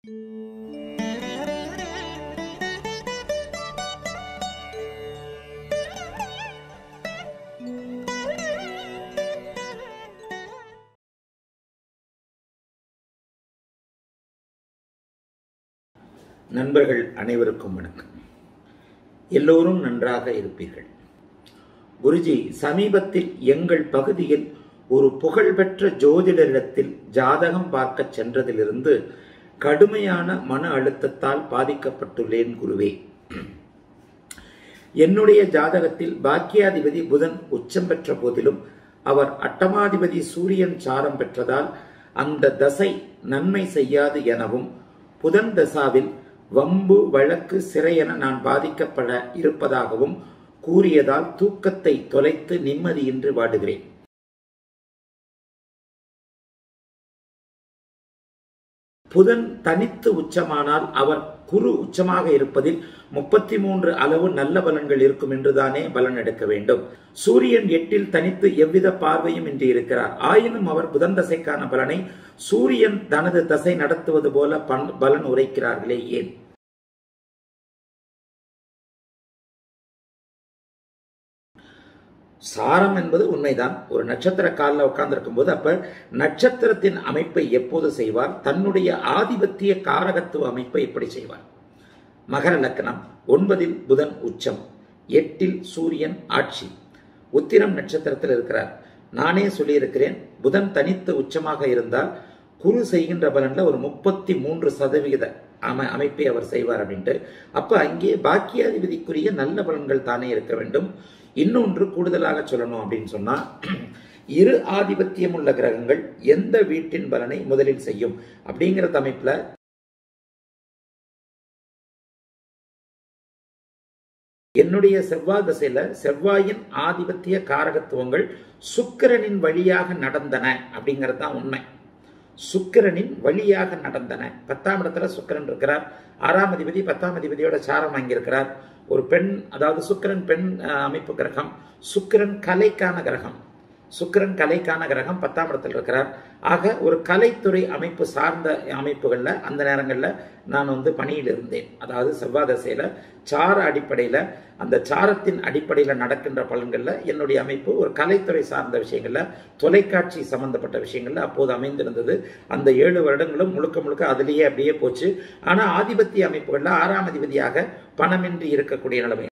நண்பர்கள் அனைவருக்கும் வணக்கம் எல்லோரும் நன்றாக இருப்பீர்கள் குருஜி சமீபத்தில் எங்கள் பகுதியில் ஒரு புகழ்பெற்ற ஜோதிடரிடத்தில் ஜாதகம் பார்க்க சென்றதிலிருந்து கடுமையான மன அழுத்தத்தால் பாதிக்கப்பட்டுள்ளேன் குருவே என்னுடைய ஜாதகத்தில் பாக்கியாதிபதி புதன் உச்சம் பெற்ற போதிலும் அவர் அட்டமாதிபதி சூரியன் சாரம் பெற்றதால் அந்த தசை நன்மை செய்யாது எனவும் புதன் தசாவில் வம்பு வழக்கு சிறை என நான் பாதிக்கப்பட இருப்பதாகவும் கூறியதால் தூக்கத்தை தொலைத்து நிம்மதியின்றி வாடுகிறேன் புதன் தனித்து உச்சமானால் அவர் குரு உச்சமாக இருப்பதில் முப்பத்தி மூன்று அளவு நல்ல பலன்கள் இருக்கும் என்றுதானே பலன் எடுக்க வேண்டும் சூரியன் எட்டில் தனித்து எவ்வித பார்வையும் இன்றி இருக்கிறார் ஆயினும் அவர் புதன் தசைக்கான பலனை சூரியன் தனது தசை நடத்துவது போல பலன் உரைக்கிறார்களே ஏன் சாரம் என்பது உண்மைதான் ஒரு நட்சத்திர காலில் உட்கார்ந்துருக்கும் போது அப்ப நட்சத்திரத்தின் அமைப்பை எப்போது செய்வார் தன்னுடைய ஆதிபத்திய காரகத்துவ அமைப்பை எப்படி செய்வார் மகர லக்னம் ஒன்பதில் புதன் உச்சம் எட்டில் சூரியன் ஆட்சி உத்திரம் நட்சத்திரத்தில் இருக்கிறார் நானே சொல்லியிருக்கிறேன் புதன் தனித்து உச்சமாக இருந்தால் குரு செய்கின்ற பலன்ல ஒரு முப்பத்தி மூன்று சதவிகித அமை அமைப்பை அவர் செய்வார் அப்படின்ட்டு அப்ப அங்கே பாக்கியாதிபதிக்குரிய நல்ல பலன்கள் தானே இருக்க வேண்டும் இன்னொன்று கூடுதலாக சொல்லணும் அப்படின்னு சொன்னா இரு ஆதிபத்தியம் உள்ள கிரகங்கள் எந்த வீட்டின் பலனை முதலில் செய்யும் அப்படிங்கிற அமைப்புல என்னுடைய செவ்வாய் திசையில செவ்வாயின் ஆதிபத்திய காரகத்துவங்கள் சுக்கிரனின் வழியாக நடந்தன அப்படிங்கிறது தான் உண்மை சுக்கிரனின் வழியாக நடந்தன பத்தாம் இடத்துல சுக்கிரன் இருக்கிறார் ஆறாம் அதிபதி பத்தாம் அதிபதியோட சாரம் வாங்கியிருக்கிறார் ஒரு பெண் அதாவது சுக்கிரன் பெண் அமைப்பு கிரகம் சுக்கிரன் கலைக்கான கிரகம் சுக்கிரன் கலைக்கான கிரகம் பத்தாம் இடத்தில் இருக்கிறார் ஆக ஒரு கலைத்துறை அமைப்பு சார்ந்த அமைப்புகளில் அந்த நேரங்களில் நான் வந்து பணியில் இருந்தேன் அதாவது செவ்வாய் தசையில் சார அடிப்படையில் அந்த சாரத்தின் அடிப்படையில் நடக்கின்ற பலன்களில் என்னுடைய அமைப்பு ஒரு கலைத்துறை சார்ந்த விஷயங்களில் தொலைக்காட்சி சம்பந்தப்பட்ட விஷயங்களில் அப்போது அமைந்திருந்தது அந்த ஏழு வருடங்களும் முழுக்க முழுக்க அதிலேயே அப்படியே போச்சு ஆனால் ஆதிபத்திய அமைப்புகளில் ஆறாம் அதிபதியாக பணமின்றி இருக்கக்கூடிய நிலைமை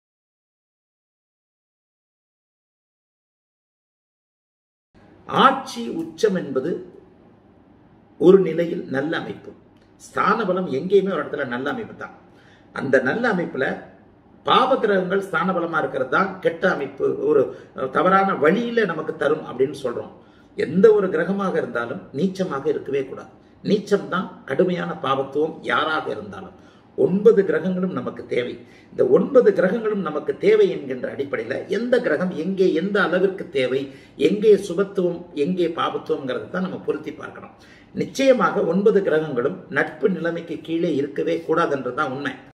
ஆட்சி உச்சம் என்பது ஒரு நிலையில் நல்ல அமைப்பு ஸ்தான பலம் எங்கேயுமே ஒரு இடத்துல நல்ல அமைப்பு தான் அந்த நல்ல அமைப்புல பாவ கிரகங்கள் ஸ்தான பலமா இருக்கிறது தான் கெட்ட அமைப்பு ஒரு தவறான வழியில நமக்கு தரும் அப்படின்னு சொல்றோம் எந்த ஒரு கிரகமாக இருந்தாலும் நீச்சமாக இருக்கவே கூடாது நீச்சம் தான் கடுமையான பாவத்துவம் யாராக இருந்தாலும் ஒன்பது கிரகங்களும் நமக்கு தேவை இந்த ஒன்பது கிரகங்களும் நமக்கு தேவை என்கின்ற அடிப்படையில் எந்த கிரகம் எங்கே எந்த அளவிற்கு தேவை எங்கே சுபத்துவம் எங்கே பாபத்துவங்கிறத தான் நம்ம பொருத்தி பார்க்கணும் நிச்சயமாக ஒன்பது கிரகங்களும் நட்பு நிலைமைக்கு கீழே இருக்கவே கூடாதுன்றது தான் உண்மை